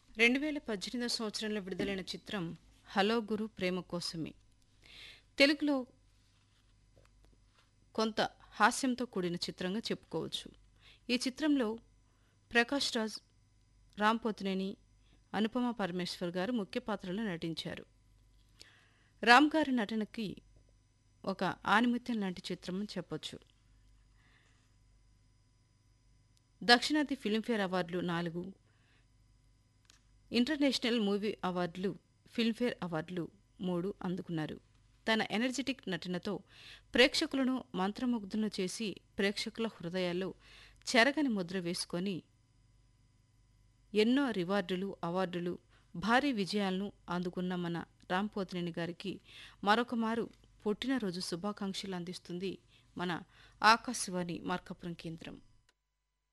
రెండు వేల పద్దెనిమిదవ సంవత్సరంలో విడుదలైన చిత్రం హలో గురు ప్రేమ కోసమే తెలుగులో కొంత హాస్యంతో కూడిన చిత్రంగా చెప్పుకోవచ్చు ఈ చిత్రంలో ప్రకాష్ రాజ్ రామ్ పోతినేని అనుపమ పరమేశ్వర్ గారు ముఖ్య పాత్రలో నటించారు రామ్ గారి నటనకి ఒక ఆనిమిత్యం లాంటి చిత్రం అని చెప్పొచ్చు దక్షిణాది ఫిల్మ్ఫేర్ అవార్డులు నాలుగు ఇంటర్నేషనల్ మూవీ అవార్డులు ఫిల్మ్ఫేర్ అవార్డులు మూడు అందుకున్నారు తన ఎనర్జెటిక్ నటనతో ప్రేక్షకులను మంత్రముగ్ధులను చేసి ప్రేక్షకుల హృదయాల్లో చెరగని ముద్ర వేసుకొని ఎన్నో రివార్డులు అవార్డులు భారీ విజయాలను అందుకున్న మన రామ్ పోతినేని గారికి మరొకమారు పుట్టినరోజు శుభాకాంక్షలు అందిస్తుంది మన ఆకాశవాణి మార్కపురం కేంద్రం